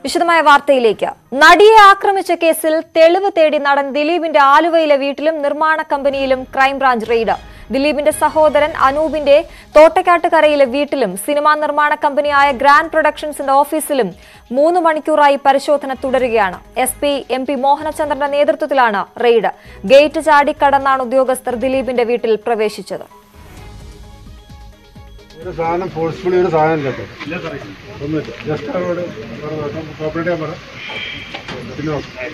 വിശദമായ വാർത്തയിലേക്ക് നടിയെ ആക്രമിച്ച കേസിൽ തെളിവ് തേടി നടൻ ദിലീപിന്റെ ആലുവയിലെ വീട്ടിലും നിർമ്മാണ കമ്പനിയിലും ക്രൈംബ്രാഞ്ച് റെയ്ഡ് ദിലീപിന്റെ സഹോദരൻ അനൂപിന്റെ തോട്ടക്കാട്ടുകരയിലെ വീട്ടിലും സിനിമാ നിർമ്മാണ കമ്പനിയായ ഗ്രാൻഡ് പ്രൊഡക്ഷൻസിന്റെ ഓഫീസിലും മൂന്ന് മണിക്കൂറായി പരിശോധന തുടരുകയാണ് എസ് പി എം പി മോഹനചന്ദ്രന്റെ നേതൃത്വത്തിലാണ് റെയ്ഡ് ഗേറ്റ് ചാടിക്കടന്നാണ് ഉദ്യോഗസ്ഥർ ദിലീപിന്റെ വീട്ടിൽ പ്രവേശിച്ചത് ഒരു സാധനം ഫോഴ്സ്ഫുള്ളി ഒരു സാധനം കേട്ടോ ഒന്നുമില്ല ജസ്റ്റ് അവരോട് കോപ്പറേറ്റ് ചെയ്യാൻ പറ പിന്നെ നോക്കാം.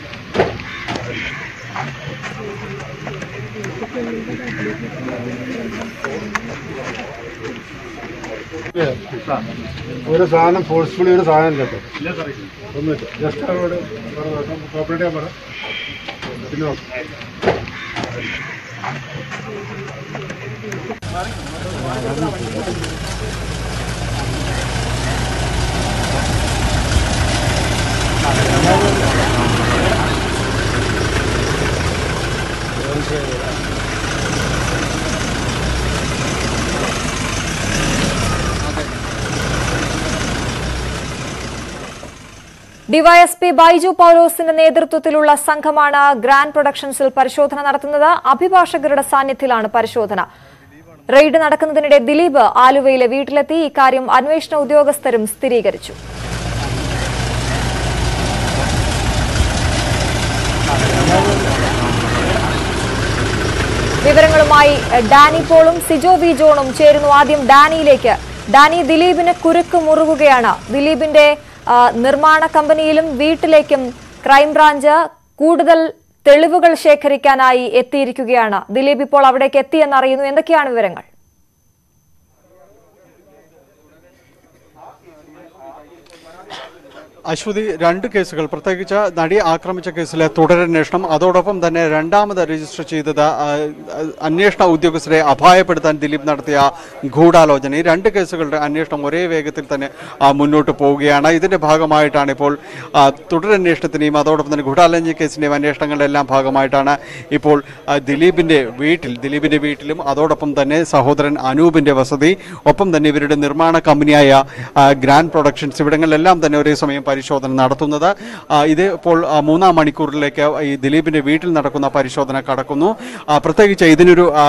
ഒരു സാധനം ഫോഴ്സ്ഫുള്ളി ഒരു സാധനം കേട്ടോ ഒന്നുമില്ല ജസ്റ്റ് അവരോട് കോപ്പറേറ്റ് ചെയ്യാൻ പറ പിന്നെ നോക്കാം. ഡിവൈഎസ്പി ബൈജു പൗലോസിന്റെ നേതൃത്വത്തിലുള്ള സംഘമാണ് ഗ്രാൻഡ് പ്രൊഡക്ഷൻസിൽ പരിശോധന നടത്തുന്നത് അഭിഭാഷകരുടെ സാന്നിധ്യത്തിലാണ് പരിശോധന റെയ്ഡ് നടക്കുന്നതിനിടെ ദിലീപ് ആലുവയിലെ വീട്ടിലെത്തി ഇക്കാര്യം അന്വേഷണ ഉദ്യോഗസ്ഥരും സ്ഥിരീകരിച്ചു വിവരങ്ങളുമായി ഡാനി പോളും സിജോ വി ജോണും ചേരുന്നു ആദ്യം ഡാനിയിലേക്ക് ഡാനി ദിലീപിന് കുരുക്ക് മുറുകുകയാണ് ദിലീപിന്റെ ആ, നിർമ്മാണ കമ്പനിയിലും വീട്ടിലേക്കും ക്രൈംബ്രാഞ്ച് കൂടുതൽ തെളിവുകൾ ശേഖരിക്കാനായി എത്തിയിരിക്കുകയാണ് ദിലീപ് ഇപ്പോൾ അവിടേക്ക് എത്തിയെന്നറിയുന്നു എന്തൊക്കെയാണ് വിവരങ്ങൾ അശ്വതി രണ്ട് കേസുകൾ പ്രത്യേകിച്ച് നടി ആക്രമിച്ച കേസിലെ തുടരന്വേഷണം അതോടൊപ്പം തന്നെ രണ്ടാമത് രജിസ്റ്റർ ചെയ്തത് ആ, അന്വേഷണ ഉദ്യോഗസ്ഥരെ അപായപ്പെടുത്താൻ ദിലീപ് നടത്തിയ ഗൂഢാലോചന ഈ രണ്ട് കേസുകളുടെ അന്വേഷണം ഒരേ വേഗത്തിൽ തന്നെ ആ, മുന്നോട്ട് പോവുകയാണ് ഇതിന്റെ ഭാഗമായിട്ടാണ് ഇപ്പോൾ ആ, തുടരന്വേഷണത്തിനെയും അതോടൊപ്പം തന്നെ ഗൂഢാലോചന കേസിന്റെയും അന്വേഷണങ്ങളുടെ എല്ലാം ഭാഗമായിട്ടാണ് ഇപ്പോൾ ആ, ദിലീപിന്റെ വീട്ടിൽ ദിലീപിന്റെ വീട്ടിലും അതോടൊപ്പം തന്നെ സഹോദരൻ അനൂപിന്റെ വസതി ഒപ്പം തന്നെ ഇവരുടെ നിർമ്മാണ കമ്പനിയായ ആ, ഗ്രാൻഡ് പ്രൊഡക്ഷൻസ് ഇവിടങ്ങളിലെല്ലാം തന്നെ ഒരേ സമയം പരിശോധന നടത്തുന്നത് ആ, ഇത് ഇപ്പോൾ ആ, മൂന്നാം മണിക്കൂറിലേക്ക് ഈ ദിലീപിന്റെ വീട്ടിൽ നടക്കുന്ന പരിശോധന കടക്കുന്നു ആ, പ്രത്യേകിച്ച് ഇതിനൊരു ആ,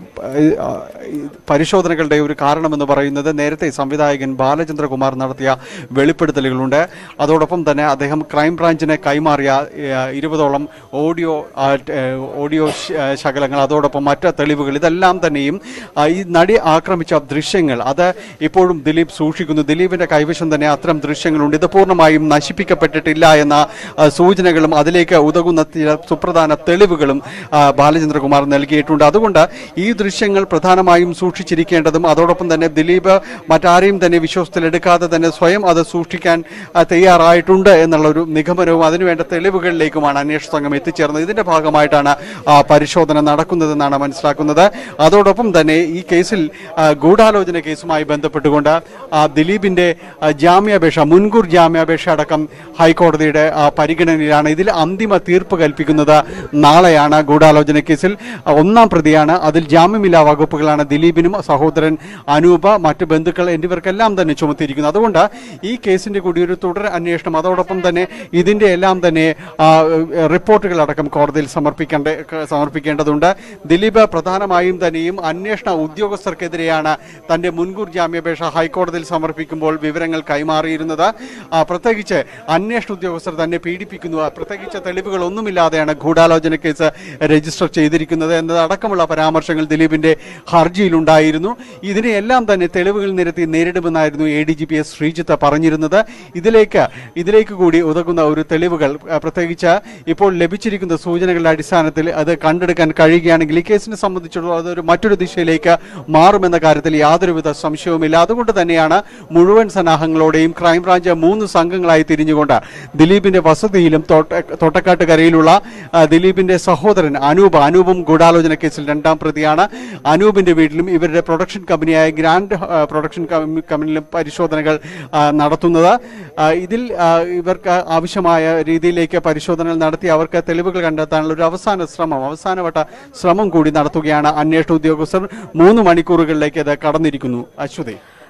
ആ, ഈ പരിശോധനകളുടെ ഒരു കാരണമെന്ന് പറയുന്നത് നേരത്തെ സംവിധായകൻ ബാലചന്ദ്രകുമാർ നടത്തിയ വെളിപ്പെടുത്തലുകളുണ്ട് അതോടൊപ്പം തന്നെ അദ്ദേഹം ക്രൈംബ്രാഞ്ചിനെ കൈമാറിയ ആ, ഇരുപതോളം ഓഡിയോ ആ, ട്- ഏ, ഓഡിയോ ശ- ഏ, ശകലങ്ങൾ അതോടൊപ്പം മറ്റ് തെളിവുകൾ ഇതെല്ലാം തന്നെയും ആ, ഈ നടി ആക്രമിച്ച ദൃശ്യങ്ങൾ അത് ഇപ്പോഴും ദിലീപ് സൂക്ഷിക്കുന്നു ദിലീപിന്റെ കൈവശം തന്നെ അത്തരം ദൃശ്യങ്ങളുണ്ട് ഇത് പൂർണ്ണമായും നശിപ്പിക്കപ്പെട്ടിട്ടില്ല എന്ന ആ, സൂചനകളും അതിലേക്ക് ഉതകുന്ന ചില സുപ്രധാന തെളിവുകളും ആ, ബാലചന്ദ്രകുമാർ നൽകിയിട്ടുണ്ട് അതുകൊണ്ട് ഈ ദൃശ്യങ്ങൾ പ്രധാനമായും സൂക്ഷിച്ചിരിക്കേണ്ടതും അതോടൊപ്പം തന്നെ ദിലീപ് മറ്റാരെയും തന്നെ വിശ്വാസത്തിലെടുക്കാതെ തന്നെ സ്വയം അത് സൂക്ഷിക്കാൻ ആ, തയ്യാറായിട്ടുണ്ട് എന്നുള്ള ഒരു നിഗമനവും അതിനുവേണ്ട തെളിവുകളിലേക്കുമാണ് അന്വേഷണ സംഘം എത്തിച്ചേർന്നത് ഇതിന്റെ ഭാഗമായിട്ടാണ് ആ, പരിശോധന നടക്കുന്നതെന്നാണ് മനസ്സിലാക്കുന്നത് അതോടൊപ്പം തന്നെ ഈ കേസിൽ ആ, ഗൂഢാലോചന കേസുമായി ബന്ധപ്പെട്ടുകൊണ്ട് ആ, ദിലീപിന്റെ ആ, ജാമ്യാപേക്ഷ മുൻകൂർ ജാമ്യാപേക്ഷ അടക്കം ഹൈക്കോടതിയുടെ ആ, പരിഗണനയിലാണ് ഇതിൽ അന്തിമ തീർപ്പ് കൽപ്പിക്കുന്നത് നാളെയാണ് ഗൂഢാലോചന കേസിൽ ആ, ഒന്നാം പ്രതിയാണ് അതിൽ ജാമ്യമില്ലാ വകുപ്പുകളാണ് ദിലീപിനും സഹോദരൻ അനൂപ മറ്റ് ബന്ധുക്കൾ എന്നിവർക്കെല്ലാം തന്നെ ചുമത്തിയിരിക്കുന്നത് അതുകൊണ്ട് ഈ കേസിന്റെ കൂടി ഒരു തുടർ അന്വേഷണം അതോടൊപ്പം തന്നെ ഇതിന്റെ എല്ലാം തന്നെ ആ, റിപ്പോർട്ടുകൾ അടക്കം കോടതിയിൽ സമർപ്പിക്കേണ്ട സമർപ്പിക്കേണ്ടതുണ്ട് ദിലീപ് പ്രധാനമായും തന്നെയും അന്വേഷണ ഉദ്യോഗസ്ഥർക്കെതിരെയാണ് തന്റെ മുൻകൂർ ജാമ്യാപേക്ഷ ഹൈക്കോടതിയിൽ സമർപ്പിക്കുമ്പോൾ വിവരങ്ങൾ കൈമാറിയിരുന്നത് ആ, പ്രത്യേകിച്ച് അന്വേഷണ ഉദ്യോഗസ്ഥർ തന്നെ പീഡിപ്പിക്കുന്നു ആ, പ്രത്യേകിച്ച് തെളിവുകളൊന്നുമില്ലാതെയാണ് ഗൂഢാലോചന കേസ് രജിസ്റ്റർ ചെയ്തിരിക്കുന്നത് എന്നതടക്കമുള്ള പരാമർശങ്ങൾ ദിലീപിന്റെ ഹർജിയിലുണ്ടായിരുന്നു ഇതിനെയെല്ലാം തന്നെ തെളിവുകൾ നിരത്തി നേരിടുമെന്നായിരുന്നു A D G P S Sreejith പറഞ്ഞിരുന്നത് ഇതിലേക്ക് ഇതിലേക്ക് കൂടി ഉതകുന്ന ഒരു തെളിവുകൾ ആ, പ്രത്യേകിച്ച് ഇപ്പോൾ ലഭിച്ചിരിക്കുന്ന സൂചനകളുടെ അടിസ്ഥാനത്തിൽ അത് കണ്ടെടുക്കാൻ കഴിയുകയാണെങ്കിൽ ഈ കേസിനെ സംബന്ധിച്ചിടത്തോളം അതൊരു മറ്റൊരു ദിശയിലേക്ക് മാറുമെന്ന കാര്യത്തിൽ യാതൊരുവിധ സംശയവുമില്ല അതുകൊണ്ട് തന്നെയാണ് മുഴുവൻ സന്നാഹങ്ങളോടെയും ക്രൈംബ്രാഞ്ച് മൂന്ന് സംഘങ്ങളായി തിരിഞ്ഞുകൊണ്ട് ദിലീപിന്റെ വസതിയിലും തോട്ട- തോട്ടക്കാട്ടുകരയിലുള്ള ആ, ദിലീപിന്റെ സഹോദരൻ അനൂപ് അനൂപും ഗൂഢാലോചന കേസിൽ രണ്ടാം പ്രതിയാണ് അനൂപിന്റെ വീട്ടിലും ഇവരുടെ പ്രൊഡക്ഷൻ കമ്പനിയായ ഗ്രാൻഡ് ആ, പ്രൊഡക്ഷൻ കമ്പ- കമ്പനിയിലും പരിശോധനകൾ ആ, നടത്തുന്നത് ആ, ഇതിൽ ആ, ഇവർക്ക് ആവശ്യമായ രീതിയിലേക്ക് പരിശോധനകൾ നടത്തി അവർക്ക് തെളിവുകൾ കണ്ടെത്താനുള്ള ഒരു അവസാന ശ്രമം അവസാനവട്ട ശ്രമം കൂടി നടത്തുകയാണ് അന്വേഷണ ഉദ്യോഗസ്ഥർ മൂന്ന് മണിക്കൂറുകളിലേക്ക് അത് കടന്നിരിക്കുന്നു അശ്വതി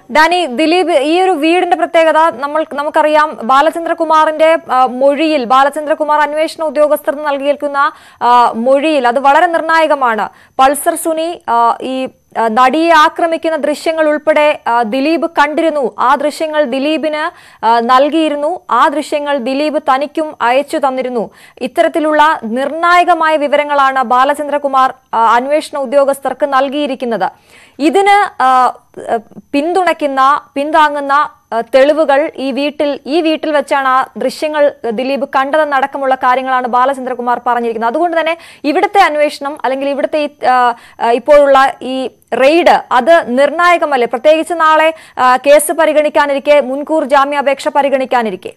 ഡാനി ദിലീപ് ഈ ഒരു വീടിന്റെ പ്രത്യേകത നമ്മൾ നമുക്കറിയാം ബാലചന്ദ്രകുമാറിന്റെ ആ, മൊഴിയിൽ ബാലചന്ദ്രകുമാർ അന്വേഷണ ഉദ്യോഗസ്ഥർ നൽകിയേൽക്കുന്ന ആ, മൊഴിയിൽ അത് വളരെ നിർണായകമാണ് പൾസർ സുനി ആ, ഈ ആ, നടിയെ ആക്രമിക്കുന്ന ദൃശ്യങ്ങൾ ഉൾപ്പെടെ ആ, ദിലീപ് കണ്ടിരുന്നു ആ ദൃശ്യങ്ങൾ ദിലീപിന് ആ, നൽകിയിരുന്നു ആ ദൃശ്യങ്ങൾ ദിലീപ് തനിക്കും അയച്ചു തന്നിരുന്നു ഇത്തരത്തിലുള്ള നിർണായകമായ വിവരങ്ങളാണ് ബാലചന്ദ്രകുമാർ ആ, അന്വേഷണ ഉദ്യോഗസ്ഥർക്ക് നൽകിയിരിക്കുന്നത് ഇതിന് ആ, ആ, പിന്തുണയ്ക്കുന്ന പിന്താങ്ങുന്ന ആ, തെളിവുകൾ ഈ വീട്ടിൽ ഈ വീട്ടിൽ വെച്ചാണ് ആ ദൃശ്യങ്ങൾ ദിലീപ് കണ്ടതെന്നടക്കമുള്ള കാര്യങ്ങളാണ് ബാലചന്ദ്രകുമാർ പറഞ്ഞിരിക്കുന്നത് അതുകൊണ്ട് തന്നെ ഇവിടുത്തെ അന്വേഷണം അല്ലെങ്കിൽ ഇവിടുത്തെ ഈ, ആ, ആ, ഇപ്പോഴുള്ള ഈ റെയ്ഡ് അത് നിർണായകമല്ലേ പ്രത്യേകിച്ച് നാളെ ആ, കേസ് പരിഗണിക്കാനിരിക്കെ മുൻകൂർ ജാമ്യാപേക്ഷ പരിഗണിക്കാനിരിക്കെ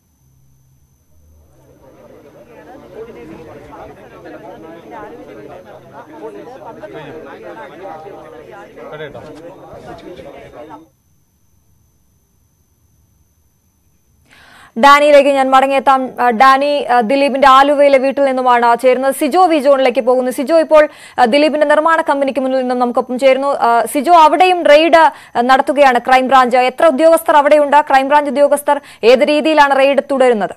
ഡാനിയിലേക്ക് ഞാൻ മടങ്ങിയെത്താം ആ, ഡാനി ആ, ദിലീപിന്റെ ആലുവയിലെ വീട്ടിൽ നിന്നുമാണ് ചേരുന്നത് സിജോ വി ജോണിലേക്ക് പോകുന്നു സിജോ ഇപ്പോൾ ആ, ദിലീപിന്റെ നിർമ്മാണ കമ്പനിക്ക് മുന്നിൽ നിന്നും നമുക്കൊപ്പം ചേരുന്നു ആ, സിജോ അവിടെയും റെയ്ഡ് ആ, നടത്തുകയാണ് ക്രൈംബ്രാഞ്ച് എത്ര ഉദ്യോഗസ്ഥർ അവിടെയുണ്ട് ക്രൈംബ്രാഞ്ച് ഉദ്യോഗസ്ഥർ ഏത് രീതിയിലാണ് റെയ്ഡ് തുടരുന്നത്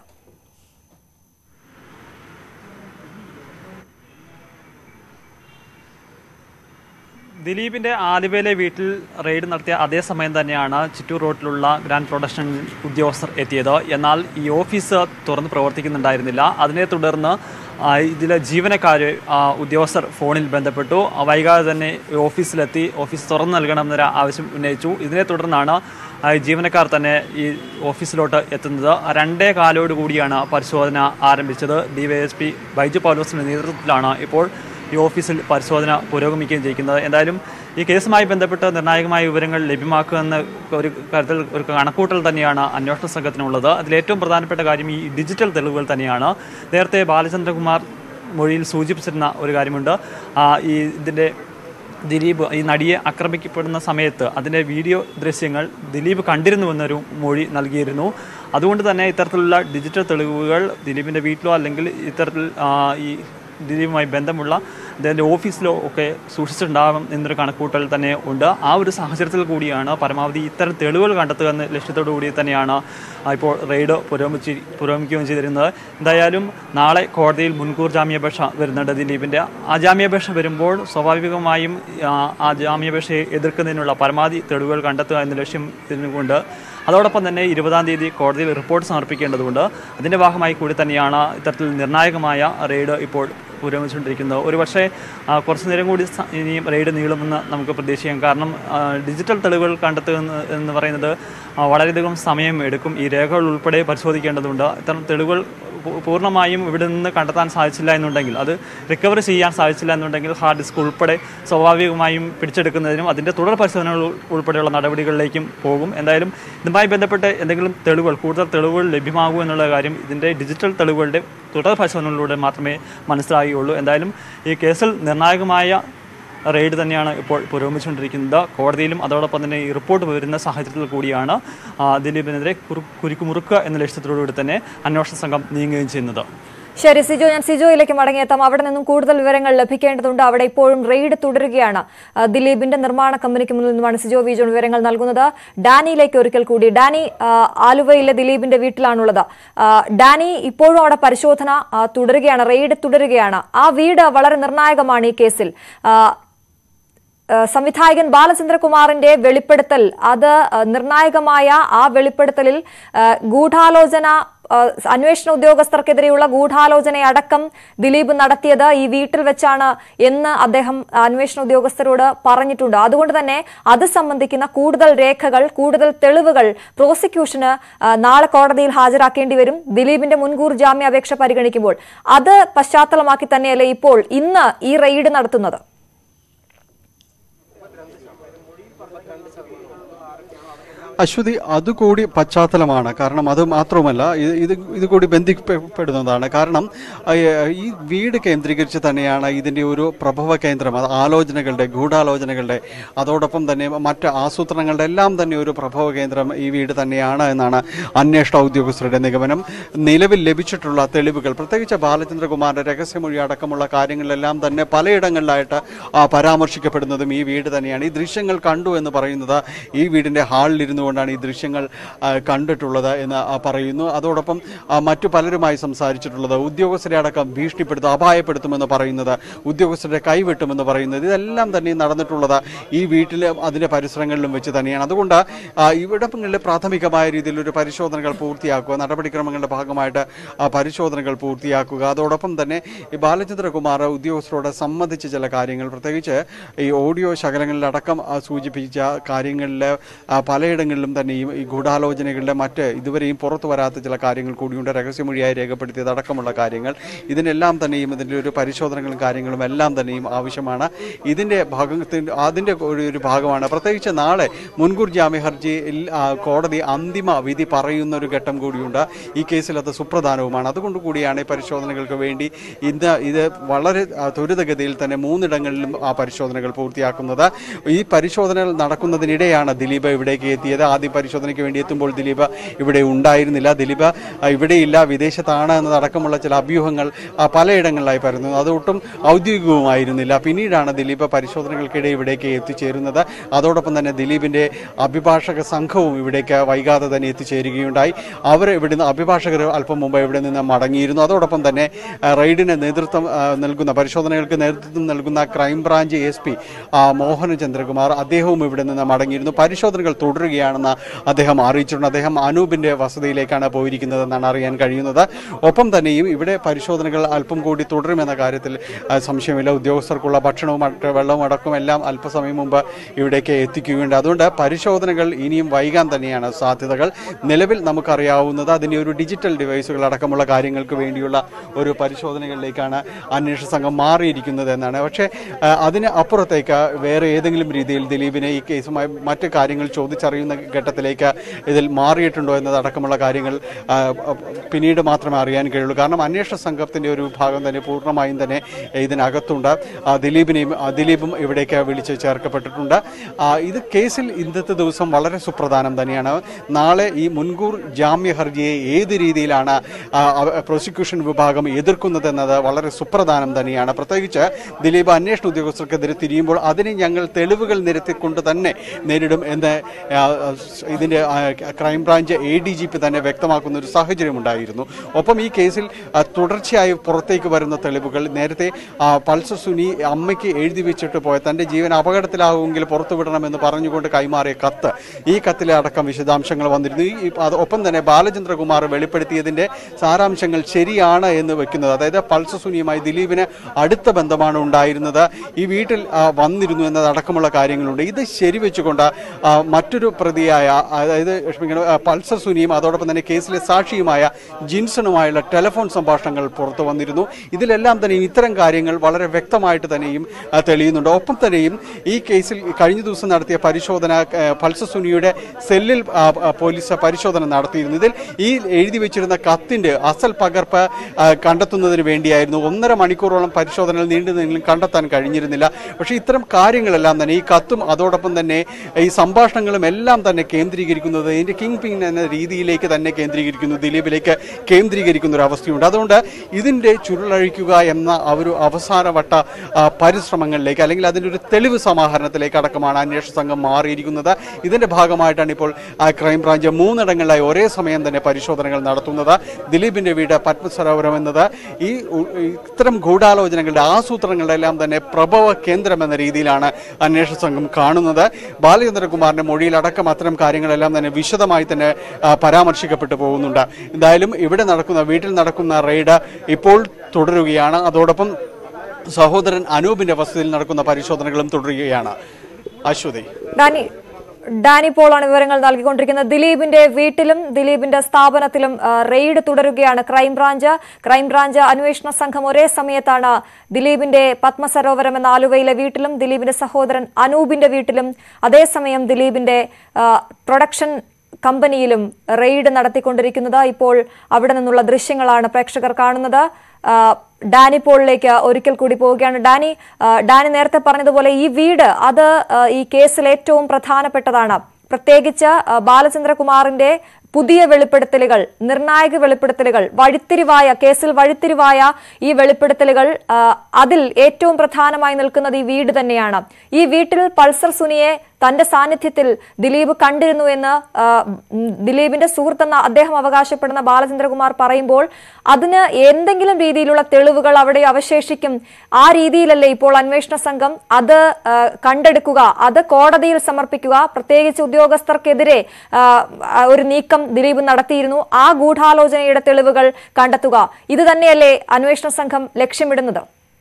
ദിലീപിന്റെ ആലുവയിലെ വീട്ടിൽ റെയ്ഡ് നടത്തിയ അതേ സമയം തന്നെയാണ് ചിറ്റൂർ റോഡിലുള്ള ഗ്രാൻഡ് പ്രൊഡക്ഷൻ ഉദ്യോഗസ്ഥർ എത്തിയത് എന്നാൽ ഈ ഓഫീസ് തുറന്ന് പ്രവർത്തിക്കുന്നുണ്ടായിരുന്നില്ല അതിനെ തുടർന്ന് ആ, ഇതിലെ ജീവനക്കാർ ഉദ്യോഗസ്ഥർ ഫോണിൽ ബന്ധപ്പെട്ടു ആ, വൈകാതെ തന്നെ ഈ ഓഫീസിലെത്തി ഓഫീസ് തുറന്നു നൽകണമെന്നൊരു ആവശ്യം ഉന്നയിച്ചു ഇതിനെ തുടർന്നാണ് ആ, ഈ ജീവനക്കാർ തന്നെ ഈ ഓഫീസിലോട്ട് എത്തുന്നത് രണ്ടേ കാലോട് കൂടിയാണ് പരിശോധന ആരംഭിച്ചത് ഡിവൈഎസ്പി ബൈജു പൗലോസിന്റെ നേതൃത്വത്തിലാണ് ഇപ്പോൾ ഈ ഓഫീസിൽ പരിശോധന പുരോഗമിക്കുകയും ചെയ്യുന്നത് എന്തായാലും ഈ കേസുമായി ബന്ധപ്പെട്ട് നിർണായകമായ വിവരങ്ങൾ ലഭ്യമാക്കുക എന്ന ഒരു കാര്യത്തിൽ ഒരു കണക്കൂട്ടൽ തന്നെയാണ് അന്വേഷണ സംഘത്തിനുള്ളത് അതിൽ ഏറ്റവും പ്രധാനപ്പെട്ട കാര്യം ഈ ഡിജിറ്റൽ തെളിവുകൾ തന്നെയാണ് നേരത്തെ ബാലചന്ദ്രകുമാർ മൊഴിയിൽ സൂചിപ്പിച്ചിരുന്ന ഒരു കാര്യമുണ്ട് ആ, ഈ ഇതിൻ്റെ ദിലീപ് ഈ നടിയെ ആക്രമിക്കപ്പെടുന്ന സമയത്ത് അതിൻ്റെ വീഡിയോ ദൃശ്യങ്ങൾ ദിലീപ് കണ്ടിരുന്നുവെന്നൊരു മൊഴി നൽകിയിരുന്നു അതുകൊണ്ട് തന്നെ ഇത്തരത്തിലുള്ള ഡിജിറ്റൽ തെളിവുകൾ ദിലീപിൻ്റെ വീട്ടിലോ അല്ലെങ്കിൽ ഇത്തരത്തിൽ ആ, ഈ ദിലീപുമായി ബന്ധമുള്ള അദ്ദേഹത്തിൻ്റെ ഓഫീസിലോ ഒക്കെ സൂക്ഷിച്ചിട്ടുണ്ടാകും എന്നൊരു കണക്കൂട്ടൽ തന്നെ ഉണ്ട് ആ ഒരു സാഹചര്യത്തിൽ കൂടിയാണ് പരമാവധി ഇത്തരം തെളിവുകൾ കണ്ടെത്തുക എന്ന ലക്ഷ്യത്തോടു കൂടി തന്നെയാണ് ആ, ഇപ്പോൾ റെയ്ഡ് പുരോഗമിച്ച് പുരോഗമിക്കുകയും ചെയ്തിരുന്നത് എന്തായാലും നാളെ കോടതിയിൽ മുൻകൂർ ജാമ്യാപേക്ഷ വരുന്നുണ്ട് ദിലീപിൻ്റെ ആ ജാമ്യാപേക്ഷ വരുമ്പോൾ സ്വാഭാവികമായും ആ, ആ ജാമ്യാപേക്ഷയെ എതിർക്കുന്നതിനുള്ള പരമാവധി തെളിവുകൾ കണ്ടെത്തുക എന്ന ലക്ഷ്യം ഇതിനുകൊണ്ട് അതോടൊപ്പം തന്നെ ഇരുപതാം തീയതി കോടതിയിൽ റിപ്പോർട്ട് സമർപ്പിക്കേണ്ടതുണ്ട് അതിൻ്റെ ഭാഗമായി കൂടി തന്നെയാണ് ഇത്തരത്തിൽ നിർണായകമായ റെയ്ഡ് ഇപ്പോൾ പുരോഗമിച്ചുകൊണ്ടിരിക്കുന്നത് ഒരുപക്ഷെ ആ, കുറച്ച് നേരം കൂടി സ- ഇനിയും റെയ്ഡ് നീളുമെന്ന് നമുക്ക് പ്രതീക്ഷിക്കാം കാരണം ആ, ഡിജിറ്റൽ തെളിവുകൾ കണ്ടെത്തുക എന്ന് എന്ന് പറയുന്നത് ആ, വളരെയധികം സമയം എടുക്കും ഈ രേഖകൾ ഉൾപ്പെടെ പരിശോധിക്കേണ്ടതുണ്ട് ഇത്തരം തെളിവുകൾ പൂ- പൂർണ്ണമായും ഇവിടെ നിന്ന് കണ്ടെത്താൻ സാധിച്ചില്ല എന്നുണ്ടെങ്കിൽ അത് റിക്കവർ ചെയ്യാൻ സാധിച്ചില്ല എന്നുണ്ടെങ്കിൽ ഹാർഡ് ഡിസ്ക് ഉൾപ്പെടെ സ്വാഭാവികമായും പിടിച്ചെടുക്കുന്നതിനും അതിൻ്റെ തുടർ പരിശോധനകൾ ഉൾ- ഉൾപ്പെടെയുള്ള നടപടികളിലേക്കും പോകും എന്തായാലും ഇതുമായി ബന്ധപ്പെട്ട് എന്തെങ്കിലും തെളിവുകൾ കൂടുതൽ തെളിവുകൾ ലഭ്യമാകൂ എന്നുള്ള കാര്യം ഇതിൻ്റെ ഡിജിറ്റൽ തെളിവുകളുടെ തുടർ പരിശോധനകളിലൂടെ മാത്രമേ മനസ്സിലാകുകയുള്ളൂ എന്തായാലും ഈ കേസിൽ നിർണായകമായ റെയ്ഡ് തന്നെയാണ് ഇപ്പോൾ പുരോഗമിച്ചുകൊണ്ടിരിക്കുന്നത് കോടതിയിലും അതോടൊപ്പം തന്നെ ഈ റിപ്പോർട്ട് വരുന്ന സാഹചര്യത്തിൽ കൂടിയാണ് ആ, ദിലീപിനെതിരെ കുറു കുരുക്കുമുറുക്കുക എന്ന ലക്ഷ്യത്തോടുകൂടി തന്നെ അന്വേഷണ സംഘം നീങ്ങുകയും ചെയ്യുന്നത് ശരി സിജോ ഞാൻ സിജോയിലേക്ക് മടങ്ങിയെത്താം അവിടെ നിന്നും കൂടുതൽ വിവരങ്ങൾ ലഭിക്കേണ്ടതുണ്ട് അവിടെ ഇപ്പോഴും റെയ്ഡ് തുടരുകയാണ് ആ, ദിലീപിന്റെ നിർമ്മാണ കമ്പനിക്ക് മുന്നിൽ നിന്നുമാണ് സിജോ വിജോൺ വിവരങ്ങൾ നൽകുന്നത് ഡാനിയിലേക്ക് ഒരിക്കൽ കൂടി ഡാനി ആ, ആലുവയിലെ ദിലീപിന്റെ വീട്ടിലാണുള്ളത് ആ, ഡാനി ഇപ്പോഴും അവിടെ പരിശോധന ആ, തുടരുകയാണ് റെയ്ഡ് തുടരുകയാണ് ആ വീട് വളരെ നിർണായകമാണ് ഈ കേസിൽ ആ, ഏഹ് സംവിധായകൻ ബാലചന്ദ്രകുമാറിന്റെ വെളിപ്പെടുത്തൽ അത് ഏഹ് നിർണായകമായ ആ വെളിപ്പെടുത്തലിൽ ഏഹ് ഗൂഢാലോചന ഏഹ് അന്വേഷണ ഉദ്യോഗസ്ഥർക്കെതിരെയുള്ള ഗൂഢാലോചനയടക്കം ദിലീപ് നടത്തിയത് ഈ വീട്ടിൽ വെച്ചാണ് എന്ന് അദ്ദേഹം അന്വേഷണ ഉദ്യോഗസ്ഥരോട് പറഞ്ഞിട്ടുണ്ട് അതുകൊണ്ട് തന്നെ അത് സംബന്ധിക്കുന്ന കൂടുതൽ രേഖകൾ കൂടുതൽ തെളിവുകൾ പ്രോസിക്യൂഷന് ഏഹ് നാളെ കോടതിയിൽ ഹാജരാക്കേണ്ടി വരും ദിലീപിന്റെ മുൻകൂർ ജാമ്യാപേക്ഷ പരിഗണിക്കുമ്പോൾ അത് പശ്ചാത്തലമാക്കി തന്നെയല്ലേ ഇപ്പോൾ ഇന്ന് ഈ റെയ്ഡ് നടത്തുന്നത് അശ്വതി അതുകൂടി പശ്ചാത്തലമാണ് കാരണം അത് മാത്രവുമല്ല ഇത് ഇത് ഇത് കൂടി ബന്ധിക്കപ്പെടുന്നതാണ് കാരണം അഹ് ഈ വീട് കേന്ദ്രീകരിച്ച് തന്നെയാണ് ഇതിൻ്റെ ഒരു പ്രഭവ കേന്ദ്രം അത് ആലോചനകളുടെ ഗൂഢാലോചനകളുടെ അതോടൊപ്പം തന്നെ മറ്റ് ആസൂത്രണങ്ങളുടെ എല്ലാം തന്നെ ഒരു പ്രഭവ കേന്ദ്രം ഈ വീട് തന്നെയാണ് എന്നാണ് അന്വേഷണ ഉദ്യോഗസ്ഥരുടെ നിഗമനം നിലവിൽ ലഭിച്ചിട്ടുള്ള തെളിവുകൾ പ്രത്യേകിച്ച് ബാലചന്ദ്രകുമാറിന്റെ രഹസ്യമൊഴി അടക്കമുള്ള കാര്യങ്ങളിലെല്ലാം തന്നെ പലയിടങ്ങളിലായിട്ട് ആ, പരാമർശിക്കപ്പെടുന്നതും ഈ വീട് തന്നെയാണ് ഈ ദൃശ്യങ്ങൾ കണ്ടു എന്ന് പറയുന്നത് ഈ വീടിന്റെ ഹാളിൽ ഇരുന്നു കൊണ്ടാണ് ഈ ദൃശ്യങ്ങൾ ആ, കണ്ടിട്ടുള്ളത് എന്ന് ആ, പറയുന്നു അതോടൊപ്പം ആ, മറ്റു പലരുമായി സംസാരിച്ചിട്ടുള്ളത് ഉദ്യോഗസ്ഥരെ അടക്കം ഭീഷണിപ്പെടുത്തും അപായപ്പെടുത്തുമെന്ന് പറയുന്നത് ഉദ്യോഗസ്ഥരുടെ കൈവെട്ടുമെന്ന് പറയുന്നത് ഇതെല്ലാം തന്നെ നടന്നിട്ടുള്ളത് ഈ വീട്ടിലും അതിന്റെ പരിസരങ്ങളിലും വെച്ച് തന്നെയാണ് അതുകൊണ്ട് ആ, ഇവിടങ്ങളിൽ പ്രാഥമികമായ രീതിയിൽ ഒരു പരിശോധനകൾ പൂർത്തിയാക്കുക നടപടിക്രമങ്ങളുടെ ഭാഗമായിട്ട് ആ പരിശോധനകൾ പൂർത്തിയാക്കുക അതോടൊപ്പം തന്നെ ഈ ബാലചന്ദ്രകുമാർ ഉദ്യോഗസ്ഥരോട് സംബന്ധിച്ച ചില കാര്യങ്ങൾ പ്രത്യേകിച്ച് ഈ ഓഡിയോ ശകലങ്ങളിലടക്കം ആ, സൂചിപ്പിച്ച കാര്യങ്ങളിൽ ആ, പലയിടങ്ങളിലും തന്നെ ഈ ഈ ഗൂഢാലോചനകളുടെ മറ്റ് ഇതുവരെയും പുറത്തു വരാത്ത ചില കാര്യങ്ങൾ കൂടിയുണ്ട് രഹസ്യമൊഴിയായി രേഖപ്പെടുത്തിയത് അടക്കമുള്ള കാര്യങ്ങൾ ഇതിനെല്ലാം തന്നെയും ഇതിൻ്റെ ഒരു പരിശോധനകളും കാര്യങ്ങളും എല്ലാം തന്നെയും ആവശ്യമാണ് ഇതിൻ്റെ ഭാഗത്തിൻ്റെ അതിൻ്റെ ഒരു ഒരു ഭാഗമാണ് പ്രത്യേകിച്ച് നാളെ മുൻകൂർ ജാമ്യ ഹർജിയിൽ ആ, കോടതി അന്തിമ വിധി പറയുന്ന ഒരു ഘട്ടം കൂടിയുണ്ട് ഈ കേസിൽ അത് സുപ്രധാനവുമാണ് അതുകൊണ്ട് കൂടിയാണ് ഈ പരിശോധനകൾക്ക് വേണ്ടി ഇന്ന് ഇത് വളരെ ആ, ത്വരിതഗതിയിൽ തന്നെ മൂന്നിടങ്ങളിലും ആ പരിശോധനകൾ പൂർത്തിയാക്കുന്നത് ഈ പരിശോധനകൾ നടക്കുന്നതിനിടെയാണ് ദിലീപ് ഇവിടേക്ക് എത്തിയത് ആദ്യം പരിശോധനയ്ക്ക് വേണ്ടി എത്തുമ്പോൾ ദിലീപ് ഇവിടെ ഉണ്ടായിരുന്നില്ല ദിലീപ് ആ, ഇവിടെയില്ല വിദേശത്താണ് എന്നതടക്കമുള്ള ചില അഭ്യൂഹങ്ങൾ ആ, പലയിടങ്ങളിലായി പരന്നു അതൊട്ടും ഔദ്യോഗികവുമായിരുന്നില്ല പിന്നീടാണ് ദിലീപ് പരിശോധനകൾക്കിടെ ഇവിടേക്ക് എത്തിച്ചേരുന്നത് അതോടൊപ്പം തന്നെ ദിലീപിന്റെ അഭിഭാഷക സംഘവും ഇവിടേക്ക് വൈകാതെ തന്നെ എത്തിച്ചേരുകയുണ്ടായി അവർ ഇവിടുന്ന് അഭിഭാഷകർ അല്പം മുമ്പ് ഇവിടെ നിന്ന് മടങ്ങിയിരുന്നു അതോടൊപ്പം തന്നെ ആ, റെയ്ഡിന് നേതൃത്വം ആ, നൽകുന്ന പരിശോധനകൾക്ക് നേതൃത്വം നൽകുന്ന ക്രൈംബ്രാഞ്ച് എസ് പി മോഹനചന്ദ്രകുമാർ അദ്ദേഹവും ഇവിടെ നിന്ന് മടങ്ങിയിരുന്നു പരിശോധനകൾ തുടരുകയാണെന്ന് അദ്ദേഹം അറിയിച്ചിട്ടുണ്ട് അദ്ദേഹം അനൂപിന്റെ വസതിയിലേക്കാണ് പോയിരിക്കുന്നതെന്നാണ് അറിയാൻ കഴിയുന്നത് ഒപ്പം തന്നെയും ഇവിടെ പരിശോധനകൾ അല്പം കൂടി തുടരുമെന്ന കാര്യത്തിൽ ആ, സംശയമില്ല ഉദ്യോഗസ്ഥർക്കുള്ള ഭക്ഷണവും മറ്റ് വെള്ളവും അടക്കം എല്ലാം അല്പസമയം മുമ്പ് ഇവിടേക്ക് എത്തിക്കുകയുണ്ട് അതുകൊണ്ട് പരിശോധനകൾ ഇനിയും വൈകാൻ തന്നെയാണ് സാധ്യതകൾ നിലവിൽ നമുക്കറിയാവുന്നത് അതിൻ്റെ ഒരു ഡിജിറ്റൽ ഡിവൈസുകൾ അടക്കമുള്ള കാര്യങ്ങൾക്ക് വേണ്ടിയുള്ള ഒരു പരിശോധനകളിലേക്കാണ് അന്വേഷണ സംഘം മാറിയിരിക്കുന്നത് എന്നാണ് പക്ഷേ ആ, അതിന് അപ്പുറത്തേക്ക് വേറെ ഏതെങ്കിലും രീതിയിൽ ദിലീപിനെ ഈ കേസുമായി മറ്റ് കാര്യങ്ങൾ ചോദിച്ചറിയുന്ന ഘട്ടത്തിലേക്ക് ഇതിൽ മാറിയിട്ടുണ്ടോ എന്നതടക്കമുള്ള കാര്യങ്ങൾ ആ, പിന്നീട് മാത്രമേ അറിയാൻ കഴിയുള്ളൂ കാരണം അന്വേഷണ സംഘത്തിന്റെ ഒരു ഭാഗം തന്നെ പൂർണ്ണമായും തന്നെ ഇതിനകത്തുണ്ട് ആ, ദിലീപിനെയും ആ, ദിലീപും ഇവിടേക്ക് വിളിച്ച് ചേർക്കപ്പെട്ടിട്ടുണ്ട് ആ, ഇത് കേസിൽ ഇന്നത്തെ ദിവസം വളരെ സുപ്രധാനം തന്നെയാണ് നാളെ ഈ മുൻകൂർ ജാമ്യ ഹർജിയെ ഏത് രീതിയിലാണ് ആ, അവ- പ്രോസിക്യൂഷൻ വിഭാഗം എതിർക്കുന്നതെന്നത് വളരെ സുപ്രധാനം തന്നെയാണ് പ്രത്യേകിച്ച് ദിലീപ് അന്വേഷണ ഉദ്യോഗസ്ഥർക്കെതിരെ തിരിയുമ്പോൾ അതിനെ ഞങ്ങൾ തെളിവുകൾ നിരത്തിക്കൊണ്ട് തന്നെ നേരിടും എന്ന് ആ, ഇതിന്റെ ആ, crime branch A D G P തന്നെ വ്യക്തമാക്കുന്ന ഒരു സാഹചര്യമുണ്ടായിരുന്നു ഒപ്പം ഈ കേസിൽ ആ, തുടർച്ചയായി പുറത്തേക്ക് വരുന്ന തെളിവുകൾ നേരത്തെ ആ, പൾസർ സുനി അമ്മയ്ക്ക് എഴുതി വെച്ചിട്ട് പോയ തന്റെ ജീവൻ അപകടത്തിലാകുമെങ്കിൽ പുറത്തുവിടണമെന്ന് പറഞ്ഞുകൊണ്ട് കൈമാറിയ കത്ത് ഈ കത്തിലെ അടക്കം വിശദാംശങ്ങൾ വന്നിരുന്നു ഈ അത് ഒപ്പം തന്നെ ബാലചന്ദ്രകുമാർ വെളിപ്പെടുത്തിയതിന്റെ സാരാംശങ്ങൾ ശരിയാണ് എന്ന് വെക്കുന്നത് അതായത് പൾസർ സുനിയുമായി ദിലീപിന് അടുത്ത ബന്ധമാണ് ഉണ്ടായിരുന്നത് ഈ വീട്ടിൽ ആ, വന്നിരുന്നു എന്നതടക്കമുള്ള കാര്യങ്ങളുണ്ട് ഇത് ശരിവെച്ചുകൊണ്ട് ആ, മറ്റൊരു പ്രതിയായ അതായത് ക്ഷമിക്കണം, ആ, പൾസർ സുനിയും അതോടൊപ്പം തന്നെ കേസിലെ സാക്ഷിയുമായ ജിൻസണുമായുള്ള ടെലിഫോൺ സംഭാഷണങ്ങൾ പുറത്തു വന്നിരുന്നു ഇതിലെല്ലാം തന്നെ ഇത്തരം കാര്യങ്ങൾ വളരെ വ്യക്തമായിട്ട് തന്നെയും ആ, തെളിയുന്നുണ്ട് ഒപ്പം തന്നെയും ഈ കേസിൽ കഴിഞ്ഞ ദിവസം നടത്തിയ പരിശോധന ആ, പൾസർ സുനിയുടെ സെല്ലിൽ ആ, ആ, പോലീസ് പരിശോധന നടത്തിയിരുന്നു ഇതിൽ ഈ എഴുതി വെച്ചിരുന്ന കത്തിന്റെ അസൽ പകർപ്പ് ആ, കണ്ടെത്തുന്നതിന് വേണ്ടിയായിരുന്നു ഒന്നര മണിക്കൂറോളം പരിശോധനകൾ നീണ്ടുനിന്നെങ്കിലും കണ്ടെത്താൻ കഴിഞ്ഞിരുന്നില്ല പക്ഷേ ഇത്തരം കാര്യങ്ങളെല്ലാം തന്നെ ഈ കത്തും അതോടൊപ്പം തന്നെ ഈ സംഭാഷണങ്ങളും എല്ലാം തന്നെ കേന്ദ്രീകരിക്കുന്നത് ഇതിന്റെ കിങ് പിൻ എന്ന രീതിയിലേക്ക് തന്നെ കേന്ദ്രീകരിക്കുന്നു ദിലീപിലേക്ക് കേന്ദ്രീകരിക്കുന്ന ഒരു അവസ്ഥയുണ്ട് അതുകൊണ്ട് ഇതിന്റെ ചുരുളഴിക്കുക എന്ന ആ ഒരു അവസാനവട്ട ആ, പരിശ്രമങ്ങളിലേക്ക് അല്ലെങ്കിൽ അതിന്റെ ഒരു തെളിവ് സമാഹരണത്തിലേക്ക് അടക്കമാണ് അന്വേഷണ സംഘം മാറിയിരിക്കുന്നത് ഇതിന്റെ ഭാഗമായിട്ടാണ് ഇപ്പോൾ ആ, ക്രൈംബ്രാഞ്ച് മൂന്നിടങ്ങളിലായി ഒരേ സമയം തന്നെ പരിശോധനകൾ നടത്തുന്നത് ദിലീപിന്റെ വീട് പത്മസരോവരം എന്നത് ഈ ഉ- ഇത്തരം ഗൂഢാലോചനകളുടെ ആസൂത്രണങ്ങളുടെ എല്ലാം തന്നെ പ്രഭവ കേന്ദ്രം എന്ന രീതിയിലാണ് അന്വേഷണ സംഘം കാണുന്നത് ബാലചന്ദ്രകുമാറിന്റെ മൊഴിയിലടക്കം അത്തരം കാര്യങ്ങളെല്ലാം തന്നെ വിശദമായി തന്നെ ആ, പരാമർശിക്കപ്പെട്ടു പോകുന്നുണ്ട് എന്തായാലും ഇവിടെ നടക്കുന്ന വീട്ടിൽ നടക്കുന്ന റെയ്ഡ് ഇപ്പോൾ തുടരുകയാണ് അതോടൊപ്പം സഹോദരൻ അനൂപിന്റെ വസതിയിൽ നടക്കുന്ന പരിശോധനകളും തുടരുകയാണ് അശ്വതി ഡാനി ഡാനി പോളാണ് വിവരങ്ങൾ നൽകിക്കൊണ്ടിരിക്കുന്നത് ദിലീപിന്റെ വീട്ടിലും ദിലീപിന്റെ സ്ഥാപനത്തിലും ആ, റെയ്ഡ് തുടരുകയാണ് ക്രൈംബ്രാഞ്ച് ക്രൈംബ്രാഞ്ച് അന്വേഷണ സംഘം ഒരേ സമയത്താണ് ദിലീപിന്റെ പത്മസരോവരം എന്ന ആലുവയിലെ വീട്ടിലും ദിലീപിന്റെ സഹോദരൻ അനൂപിന്റെ വീട്ടിലും അതേസമയം ദിലീപിന്റെ ആ, പ്രൊഡക്ഷൻ കമ്പനിയിലും റെയ്ഡ് നടത്തിക്കൊണ്ടിരിക്കുന്നത് ഇപ്പോൾ അവിടെ നിന്നുള്ള ദൃശ്യങ്ങളാണ് പ്രേക്ഷകർ കാണുന്നത് ആ, ഡാനി പോളിലേക്ക് ഒരിക്കൽ കൂടി പോവുകയാണ് ഡാനി ആ, ഡാനി നേരത്തെ പറഞ്ഞതുപോലെ ഈ വീട് അത് ആ, ഈ കേസിൽ ഏറ്റവും പ്രധാനപ്പെട്ടതാണ് പ്രത്യേകിച്ച് ആ, ബാലചന്ദ്രകുമാറിന്റെ പുതിയ വെളിപ്പെടുത്തലുകൾ നിർണായക വെളിപ്പെടുത്തലുകൾ വഴിത്തിരിവായ കേസിൽ വഴിത്തിരിവായ ഈ വെളിപ്പെടുത്തലുകൾ ആ, അതിൽ ഏറ്റവും പ്രധാനമായി നിൽക്കുന്നത് ഈ വീട് തന്നെയാണ് ഈ വീട്ടിൽ പൾസർ സുനിയെ തന്റെ സാന്നിധ്യത്തിൽ ദിലീപ് കണ്ടിരുന്നു എന്ന് ആ, ഉം, ദിലീപിന്റെ സുഹൃത്തെന്ന് അദ്ദേഹം അവകാശപ്പെടുന്ന ബാലചന്ദ്രകുമാർ പറയുമ്പോൾ അതിന് എന്തെങ്കിലും രീതിയിലുള്ള തെളിവുകൾ അവിടെ അവശേഷിക്കും ആ രീതിയിലല്ലേ ഇപ്പോൾ അന്വേഷണ സംഘം അത് ആ, കണ്ടെടുക്കുക അത് കോടതിയിൽ സമർപ്പിക്കുക പ്രത്യേകിച്ച് ഉദ്യോഗസ്ഥർക്കെതിരെ ആ, ആ, ഒരു നീക്കം ദിലീപ് നടത്തിയിരുന്നു ആ ഗൂഢാലോചനയുടെ തെളിവുകൾ കണ്ടെത്തുക ഇത് തന്നെയല്ലേ അന്വേഷണ സംഘം ലക്ഷ്യമിടുന്നത്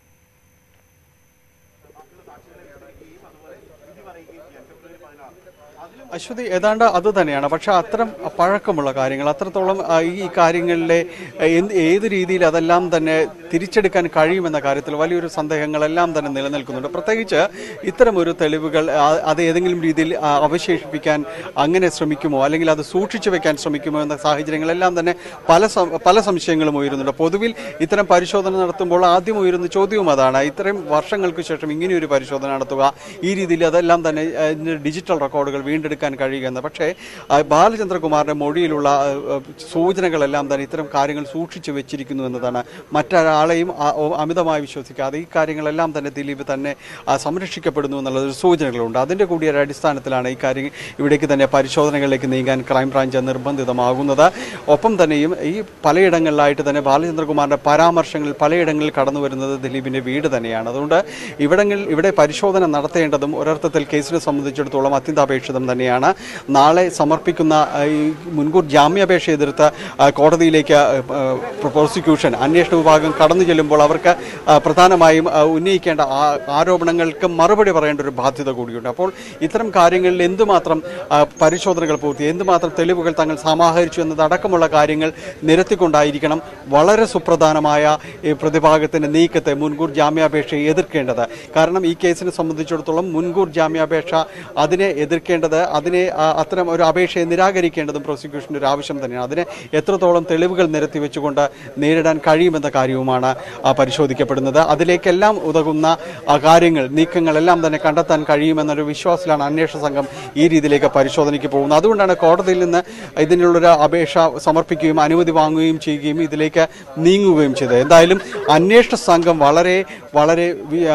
അശ്വതി ഏതാണ്ട് അത് തന്നെയാണ് പക്ഷെ അത്തരം പഴക്കമുള്ള കാര്യങ്ങൾ അത്രത്തോളം ആ, ഈ കാര്യങ്ങളിലെ എന്ത് ഏത് രീതിയിൽ അതെല്ലാം തന്നെ തിരിച്ചെടുക്കാൻ കഴിയുമെന്ന കാര്യത്തിൽ വലിയൊരു സന്ദേഹങ്ങളെല്ലാം തന്നെ നിലനിൽക്കുന്നുണ്ട് പ്രത്യേകിച്ച് ഇത്തരമൊരു തെളിവുകൾ ആ, അത് ഏതെങ്കിലും രീതിയിൽ ആ, അവശേഷിപ്പിക്കാൻ അങ്ങനെ ശ്രമിക്കുമോ അല്ലെങ്കിൽ അത് സൂക്ഷിച്ചു വെക്കാൻ ശ്രമിക്കുമോ എന്ന സാഹചര്യങ്ങളെല്ലാം തന്നെ പല സം- പല സംശയങ്ങളും ഉയരുന്നുണ്ട് പൊതുവിൽ ഇത്തരം പരിശോധന നടത്തുമ്പോൾ ആദ്യം ഉയരുന്ന ചോദ്യവും അതാണ് ഇത്രയും വർഷങ്ങൾക്ക് ശേഷം ഇങ്ങനെയൊരു പരിശോധന നടത്തുക ഈ രീതിയിൽ അതെല്ലാം തന്നെ ആ, ഇതിന്റെ ഡിജിറ്റൽ റെക്കോർഡുകൾ വീണ്ടെടുക്കാൻ കഴിയുക എന്ന് പക്ഷേ ആ, ബാലചന്ദ്രകുമാറിന്റെ മൊഴിയിലുള്ള ആ, ആ, സൂചനകളെല്ലാം തന്നെ ഇത്തരം കാര്യങ്ങൾ സൂക്ഷിച്ചു വെച്ചിരിക്കുന്നു എന്നതാണ് മറ്റൊരാളെയും ആ, ഓ, അമിതമായി വിശ്വസിക്കാതെ ഈ കാര്യങ്ങളെല്ലാം തന്നെ ദിലീപ് തന്നെ ആ, സംരക്ഷിക്കപ്പെടുന്നു എന്നുള്ള ഒരു സൂചനകളുണ്ട് അതിന്റെ കൂടി ഒരു അടിസ്ഥാനത്തിലാണ് ഈ കാര്യം ഇവിടേക്ക് തന്നെ പരിശോധനകളിലേക്ക് നീങ്ങാൻ ക്രൈംബ്രാഞ്ച് നിർബന്ധിതമാകുന്നത് ഒപ്പം തന്നെയും ഈ പലയിടങ്ങളിലായിട്ട് തന്നെ ബാലചന്ദ്രകുമാറിന്റെ പരാമർശങ്ങളിൽ പലയിടങ്ങളിൽ കടന്നു വരുന്നത് ദിലീപിന്റെ വീട് തന്നെയാണ് അതുകൊണ്ട് ഇവിടങ്ങളിൽ ഇവിടെ പരിശോധന നടത്തേണ്ടതും ഒരർത്ഥത്തിൽ കേസിനെ സംബന്ധിച്ചിടത്തോളം അത്യന്താപേക്ഷിതം തന്നെയാണ് നാളെ സമർപ്പിക്കുന്ന ആ, ഈ മുൻകൂർ ജാമ്യാപേക്ഷ എതിർത്ത് ആ, കോടതിയിലേക്ക് ആ, പ്രോസിക്യൂഷൻ അന്വേഷണ വിഭാഗം കടന്നു ചെല്ലുമ്പോൾ അവർക്ക് ആ, പ്രധാനമായും ആ, ഉന്നയിക്കേണ്ട ആ- ആരോപണങ്ങൾക്ക് മറുപടി പറയേണ്ട ഒരു ബാധ്യത കൂടിയുണ്ട് അപ്പോൾ ഇത്തരം കാര്യങ്ങളിൽ എന്തുമാത്രം ആ, പരിശോധനകൾ പൂർത്തി എന്തുമാത്രം തെളിവുകൾ തങ്ങൾ സമാഹരിച്ചു എന്നതടക്കമുള്ള കാര്യങ്ങൾ നിരത്തിക്കൊണ്ടായിരിക്കണം വളരെ സുപ്രധാനമായ ഈ പ്രതിഭാഗത്തിന്റെ നീക്കത്തെ മുൻകൂർ ജാമ്യാപേക്ഷയെ എതിർക്കേണ്ടത് കാരണം ഈ കേസിനെ സംബന്ധിച്ചിടത്തോളം മുൻകൂർ ജാമ്യാപേക്ഷ അതിനെ എതിർക്കേണ്ടത് അതിനെ ആ, അത്തരം ഒരു അപേക്ഷയെ നിരാകരിക്കേണ്ടതും പ്രോസിക്യൂഷന്റെ ഒരു ആവശ്യം തന്നെയാണ് അതിനെ എത്രത്തോളം തെളിവുകൾ നിരത്തി വെച്ചുകൊണ്ട് നേരിടാൻ കഴിയുമെന്ന കാര്യവുമാണ് ആ, പരിശോധിക്കപ്പെടുന്നത് അതിലേക്കെല്ലാം ഉതകുന്ന ആ, കാര്യങ്ങൾ നീക്കങ്ങളെല്ലാം തന്നെ കണ്ടെത്താൻ കഴിയുമെന്നൊരു വിശ്വാസത്തിലാണ് അന്വേഷണ സംഘം ഈ രീതിയിലേക്ക് പരിശോധനയ്ക്ക് പോകുന്നത് അതുകൊണ്ടാണ് കോടതിയിൽ നിന്ന് ഇതിനുള്ളൊരു അപേക്ഷ സമർപ്പിക്കുകയും അനുമതി വാങ്ങുകയും ചെയ്യുകയും ഇതിലേക്ക് നീങ്ങുകയും ചെയ്തത് എന്തായാലും അന്വേഷണ സംഘം വളരെ വളരെ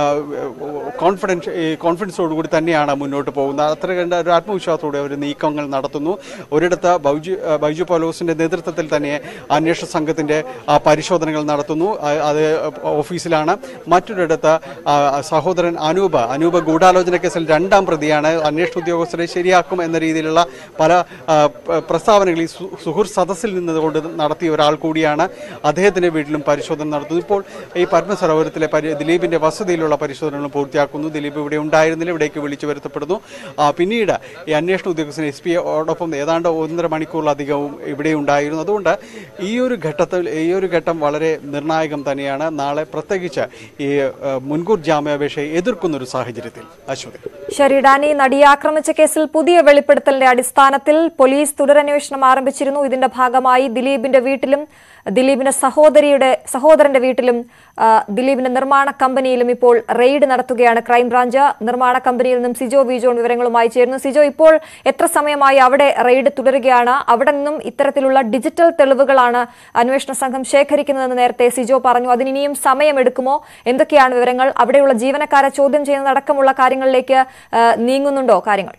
കോൺഫിഡൻസ് കോൺഫിഡൻസോടുകൂടി തന്നെയാണ് മുന്നോട്ട് പോകുന്നത് അത്ര കണ്ട ഒരു ആത്മവിശ്വാസത്തോടെ അവർ നീക്കങ്ങൾ നടത്തുന്നു ഒരിടത്ത് ബൈജു ആ, ബൈജു പലോസിന്റെ നേതൃത്വത്തിൽ തന്നെ അന്വേഷണ സംഘത്തിന്റെ ആ, പരിശോധനകൾ നടത്തുന്നു ആ, അത് ഓഫീസിലാണ് മറ്റൊരിടത്ത് ആ, സഹോദരൻ അനൂപ് അനൂപ് ഗൂഢാലോചന കേസിൽ രണ്ടാം പ്രതിയാണ് അന്വേഷണ ഉദ്യോഗസ്ഥരെ ശരിയാക്കും എന്ന രീതിയിലുള്ള പല ആ, പ- പ്രസ്താവനകൾ ഈ സു- സുഹൃത്ത് സദസ്സിൽ നിന്നുകൊണ്ട് നടത്തിയ ഒരാൾ കൂടിയാണ് അദ്ദേഹത്തിന്റെ വീട്ടിലും പരിശോധന നടത്തുന്നു ഇപ്പോൾ ഈ പത്മസരോവരത്തിലെ പരി- ദിലീപിന്റെ വസതിയിലുള്ള പരിശോധനകൾ പൂർത്തിയാക്കുന്നു ദിലീപ് ഇവിടെ ഉണ്ടായിരുന്നില്ല ഇവിടേക്ക് വിളിച്ചു വരുത്തപ്പെടുന്നു ആ, പിന്നീട് ഈ അന്വേഷണ ഉദ്യോഗസ്ഥൻ എസ് പിയോടൊപ്പം ഏതാണ്ട് ഒന്നര മണിക്കൂറിലധികവും ഇവിടെ ഉണ്ടായിരുന്നു അതുകൊണ്ട് ഈ ഒരു ഘട്ടത്തിൽ ഈ ഒരു ഘട്ടം വളരെ നിർണായകം തന്നെയാണ് നാളെ പ്രത്യേകിച്ച് ഈ ആ, മുൻകൂർ ജാമ്യാപേക്ഷയെ എതിർക്കുന്ന ഒരു സാഹചര്യത്തിൽ അശ്വതി ശരി ഡാനി നടിയെ ആക്രമിച്ച കേസിൽ പുതിയ വെളിപ്പെടുത്തലിന്റെ അടിസ്ഥാനത്തിൽ പോലീസ് തുടരന്വേഷണം ആരംഭിച്ചിരുന്നു ഇതിന്റെ ഭാഗമായി ദിലീപിന്റെ വീട്ടിലും ദിലീപിന്റെ സഹോദരിയുടെ സഹോദരന്റെ വീട്ടിലും ആ, ദിലീപിന്റെ നിർമ്മാണ കമ്പനിയിലും ഇപ്പോൾ റെയ്ഡ് നടത്തുകയാണ് ക്രൈംബ്രാഞ്ച് നിർമ്മാണ കമ്പനിയിൽ നിന്നും സിജോ വിജോൺ വിവരങ്ങളുമായി ചേരുന്നു സിജോ ഇപ്പോൾ എത്ര സമയമായി അവിടെ റെയ്ഡ് തുടരുകയാണ് അവിടെ നിന്നും ഇത്തരത്തിലുള്ള ഡിജിറ്റൽ തെളിവുകളാണ് അന്വേഷണ സംഘം ശേഖരിക്കുന്നതെന്ന് നേരത്തെ സിജോ പറഞ്ഞു അതിന് ഇനിയും സമയമെടുക്കുമോ എന്തൊക്കെയാണ് വിവരങ്ങൾ അവിടെയുള്ള ജീവനക്കാരെ ചോദ്യം ചെയ്യുന്നതടക്കമുള്ള കാര്യങ്ങളിലേക്ക് ആ, നീങ്ങുന്നുണ്ടോ കാര്യങ്ങൾ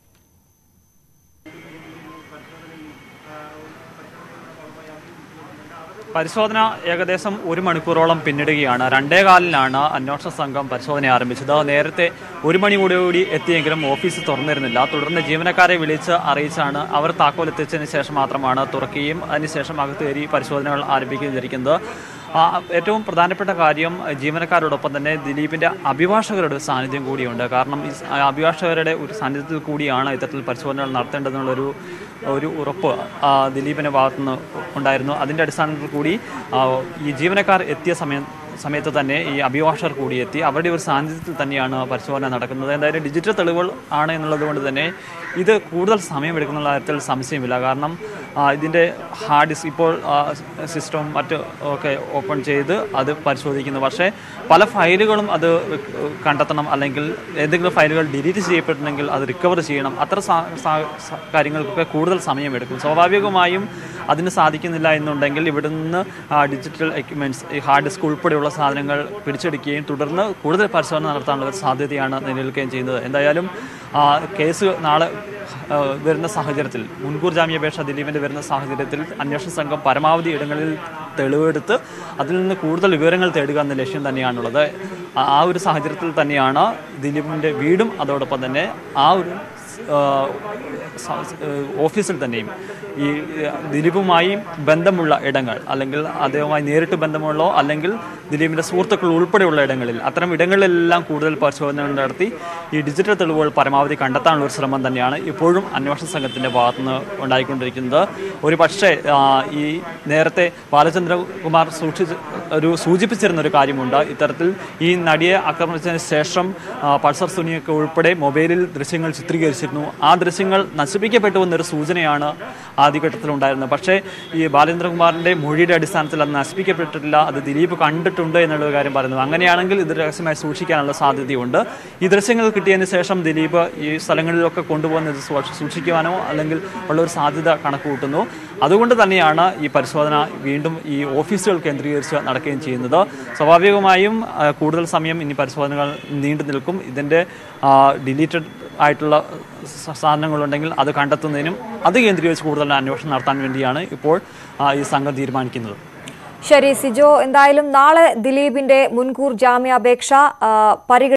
പരിശോധന ഏകദേശം ഒരു മണിക്കൂറോളം പിന്നിടുകയാണ് രണ്ടേകാലിനാണ് അന്വേഷണ സംഘം പരിശോധന ആരംഭിച്ചത് നേരത്തെ ഒരു മണി കൂടി കൂടി എത്തിയെങ്കിലും ഓഫീസ് തുറന്നിരുന്നില്ല തുടർന്ന് ജീവനക്കാരെ വിളിച്ച് അറിയിച്ചാണ് അവർ താക്കോൽ എത്തിച്ചതിന് ശേഷം മാത്രമാണ് തുറക്കുകയും അതിനുശേഷം അകത്ത് കയറി പരിശോധനകൾ ആരംഭിക്കുകയും ചെയ്തിരിക്കുന്നത് ആ, ഏറ്റവും പ്രധാനപ്പെട്ട കാര്യം ജീവനക്കാരോടൊപ്പം തന്നെ ദിലീപിന്റെ അഭിഭാഷകരുടെ ഒരു സാന്നിധ്യം കൂടിയുണ്ട് കാരണം ഈ സ- അഭിഭാഷകരുടെ ഒരു സാന്നിധ്യത്തിൽ കൂടിയാണ് ഇത്തരത്തിൽ പരിശോധനകൾ നടത്തേണ്ടതെന്നുള്ളൊരു ഒരു ഉറപ്പ് ആ, ദിലീപിന്റെ ഭാഗത്തുനിന്ന് ഉണ്ടായിരുന്നു അതിന്റെ അടിസ്ഥാനത്തിൽ കൂടി ആ, ഈ ജീവനക്കാർ എത്തിയ സമയം സമയത്ത് തന്നെ ഈ അഭിഭാഷകർ കൂടി എത്തി അവരുടെ ഒരു സാന്നിധ്യത്തിൽ തന്നെയാണ് പരിശോധന നടക്കുന്നത് എന്തായാലും ഡിജിറ്റൽ തെളിവുകൾ ആണ് എന്നുള്ളത് കൊണ്ട് തന്നെ ഇത് കൂടുതൽ സമയമെടുക്കുന്ന കാര്യത്തിൽ സംശയമില്ല കാരണം ആ, ഇതിൻ്റെ ഹാർഡ് ഡിസ്ക് ഇപ്പോൾ സിസ്റ്റവും മറ്റ് ഒക്കെ ഓപ്പൺ ചെയ്ത് അത് പരിശോധിക്കുന്നു പക്ഷേ പല ഫയലുകളും അത് കണ്ടെത്തണം അല്ലെങ്കിൽ ഏതെങ്കിലും ഫയലുകൾ ഡിലീറ്റ് ചെയ്യപ്പെട്ടിട്ടുണ്ടെങ്കിൽ അത് റിക്കവർ ചെയ്യണം അത്ര സാ- സാ- സ- കാര്യങ്ങൾക്കൊക്കെ കൂടുതൽ സമയമെടുക്കും സ്വാഭാവികമായും അതിന് സാധിക്കുന്നില്ല എന്നുണ്ടെങ്കിൽ ഇവിടുന്ന് ഡിജിറ്റൽ എക്യുപ്മെൻറ്റ്സ് ഈ ഹാർഡ് ഡിസ്ക് ഉൾപ്പെടെയുള്ള സാധനങ്ങൾ പിടിച്ചെടുക്കുകയും തുടർന്ന് കൂടുതൽ പരിശോധന നടത്താനുള്ള ഒരു സാധ്യതയാണ് നിലനിൽക്കുകയും ചെയ്യുന്നത് എന്തായാലും ആ, കേസ് നാളെ ആ, വരുന്ന സാഹചര്യത്തിൽ മുൻകൂർ ജാമ്യാപേക്ഷ ദിലീപിൻ്റെ വരുന്ന സാഹചര്യത്തിൽ അന്വേഷണ സംഘം പരമാവധി ഇടങ്ങളിൽ തെളിവെടുത്ത് അതിൽ നിന്ന് കൂടുതൽ വിവരങ്ങൾ തേടുക എന്ന ലക്ഷ്യം തന്നെയാണുള്ളത് ആ- ആ ഒരു സാഹചര്യത്തിൽ തന്നെയാണ് ദിലീപിൻ്റെ വീടും അതോടൊപ്പം തന്നെ ആ ഒരു ആ, സ- ഏഹ് ഓഫീസിൽ തന്നെയും ഈ ഏഹ് ദിലീപുമായി ബന്ധമുള്ള ഇടങ്ങൾ അല്ലെങ്കിൽ അദ്ദേഹവുമായി നേരിട്ട് ബന്ധമുള്ളോ അല്ലെങ്കിൽ ദിലീപിൻ്റെ സുഹൃത്തുക്കൾ ഉൾപ്പെടെയുള്ള ഇടങ്ങളിൽ അത്തരം ഇടങ്ങളിലെല്ലാം കൂടുതൽ പരിശോധനകൾ നടത്തി ഈ ഡിജിറ്റൽ തെളിവുകൾ പരമാവധി കണ്ടെത്താനുള്ള ഒരു ശ്രമം തന്നെയാണ് ഇപ്പോഴും അന്വേഷണ സംഘത്തിൻ്റെ ഭാഗത്തുനിന്ന് ഉണ്ടായിക്കൊണ്ടിരിക്കുന്നത് ഒരു പക്ഷേ ആ, ഈ നേരത്തെ ബാലചന്ദ്രകുമാർ സൂക്ഷിച്ച് ഒരു സൂചിപ്പിച്ചിരുന്ന ഒരു കാര്യമുണ്ട് ഇത്തരത്തിൽ ഈ നടിയെ ആക്രമിച്ചതിന് ശേഷം ആ, പൾസർ സുനിയൊക്കെ ഉൾപ്പെടെ മൊബൈലിൽ ദൃശ്യങ്ങൾ ചിത്രീകരിച്ചിരുന്നു ആ ദൃശ്യങ്ങൾ നശിപ്പിക്കപ്പെട്ടു എന്നൊരു സൂചനയാണ് ആദ്യഘട്ടത്തിൽ ഉണ്ടായിരുന്നത് പക്ഷേ ഈ ബാലേന്ദ്രകുമാറിന്റെ മൊഴിയുടെ അടിസ്ഥാനത്തിൽ അത് നശിപ്പിക്കപ്പെട്ടിട്ടില്ല അത് ദിലീപ് കണ്ടിട്ടുണ്ട് എന്നുള്ള ഒരു കാര്യം പറയുന്നു അങ്ങനെയാണെങ്കിൽ ഇത് രഹസ്യമായി സൂക്ഷിക്കാനുള്ള സാധ്യതയുണ്ട് ഈ ദൃശ്യങ്ങൾ കിട്ടിയതിന് ശേഷം ദിലീപ് ഈ സ്ഥലങ്ങളിലൊക്കെ കൊണ്ടുപോകുന്ന ഇത് സൂക്ഷി- സൂക്ഷിക്കുവാനോ അല്ലെങ്കിൽ ഉള്ള ഒരു സാധ്യത കണക്ക് കൂട്ടുന്നു അതുകൊണ്ട് തന്നെയാണ് ഈ പരിശോധന വീണ്ടും ഈ ഓഫീസുകൾ കേന്ദ്രീകരിച്ച് നടക്കുകയും ചെയ്യുന്നത് സ്വാഭാവികമായും ആ, കൂടുതൽ സമയം ഇനി പരിശോധനകൾ നീണ്ടു നിൽക്കും ഇതിൻ്റെ ഡിലീറ്റഡ് ആയിട്ടുള്ള സ- സാധനങ്ങളുണ്ടെങ്കിൽ അത് കണ്ടെത്തുന്നതിനും അത് കേന്ദ്രീകരിച്ച് കൂടുതൽ അന്വേഷണം നടത്താൻ വേണ്ടിയാണ് ഇപ്പോൾ ആ, ഈ സംഘം തീരുമാനിക്കുന്നത് ശരി സിജോ എന്തായാലും നാളെ ദിലീപിന്റെ മുൻകൂർ ജാമ്യാപേക്ഷ ആ, പരിഗണി